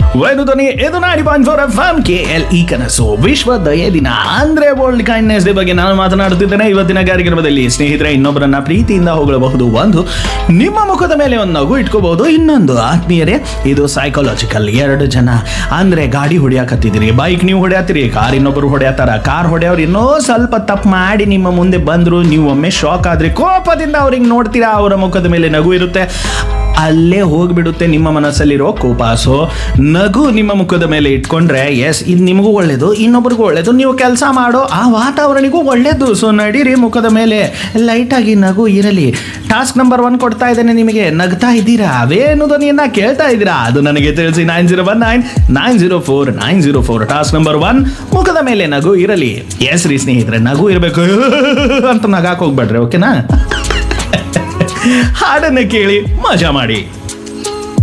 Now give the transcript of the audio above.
ವೇಣುಧ್ವನಿ ಇದು ninety point four FM K L E ಈ ಕನಸು ವಿಶ್ವ ದಯೆ ದಿನ ಅಂದ್ರೆ ವರ್ಲ್ಡ್ ಕೈಂಡ್ನೆಸ್ ಡೇ ಬಗ್ಗೆ ನಾನು ಮಾತನಾಡುತ್ತಿದ್ದೇನೆ ಇವತ್ತಿನ ಕಾರ್ಯಕ್ರಮದಲ್ಲಿ ಸ್ನೇಹಿತರೆ ಇನ್ನೊಬ್ಬರನ್ನ ಪ್ರೀತಿಯಿಂದ ಹೊಗಳಬಹುದು ಒಂದು ನಿಮ್ಮ ಮುಖದ ಮೇಲೆ ಒಂದು ನಗು ಇಟ್ಕೋಬಹುದು ಇನ್ನೊಂದು ಆತ್ಮೀಯರೇ ಇದು ಸೈಕಾಲಜಿಕಲ್ ಎರಡು ಜನ ಅಂದ್ರೆ ಗಾಡಿ ಹೊಡ್ಯಾಕತ್ತಿದ್ದೀರಿ ಬೈಕ್ ನೀವು ಹೊಡ್ಯಾತೀರಿ ಕಾರ್ ಇನ್ನೊಬ್ಬರು ಹೊಡ್ಯಾತಾರ ಕಾರ್ ಹೊಡೆಯವ್ರು ಇನ್ನೂ ಸ್ವಲ್ಪ ತಪ್ಪು ಮಾಡಿ ನಿಮ್ಮ ಮುಂದೆ ಬಂದ್ರು ನೀವು ಒಮ್ಮೆ ಶಾಕ್ ಆದ್ರೆ ಕೋಪದಿಂದ ಅವ್ರಿಗೆ ನೋಡ್ತೀರಾ ಅವರ ಮುಖದ ಮೇಲೆ ನಗು ಇರುತ್ತೆ ಅಲ್ಲೇ ಹೋಗ್ಬಿಡುತ್ತೆ ನಿಮ್ಮ ಮನಸ್ಸಲ್ಲಿರೋ ಕೋಪ ಸೊ ನಗು ನಿಮ್ಮ ಮುಖದ ಮೇಲೆ ಇಟ್ಕೊಂಡ್ರೆ ಎಸ್ ಇದು ನಿಮಗೂ ಒಳ್ಳೇದು ಇನ್ನೊಬ್ರಿಗೂ ಒಳ್ಳೇದು ನೀವು ಕೆಲಸ ಮಾಡೋ ಆ ವಾತಾವರಣಿಗೂ ಒಳ್ಳೇದು ಸೊ ನಡೀರಿ ಮುಖದ ಮೇಲೆ ಲೈಟಾಗಿ ನಗು ಇರಲಿ ಟಾಸ್ಕ್ ನಂಬರ್ ಒನ್ ಕೊಡ್ತಾ ಇದ್ದೇನೆ ನಿಮಗೆ ನಗ್ತಾ ಇದ್ದೀರಾ ಅವೇನು ಧ್ವನಿಯನ್ನ ಕೇಳ್ತಾ ಇದ್ದೀರಾ ಅದು ನನಗೆ ತಿಳಿಸಿ nine zero one nine nine zero four nine zero four task number one ಮುಖದ ಮೇಲೆ ನಗು ಇರಲಿ ಎಸ್ ರೀ ಸ್ನೇಹಿತರೆ ನಗು ಇರಬೇಕು ಅಂತ ನಗಾಕ್ ಹೋಗ್ಬೇಡ್ರಿ ಓಕೆನಾ ಹಾಡನ್ನ ಕೇಳಿ ಮಜಾ ಮಾಡಿ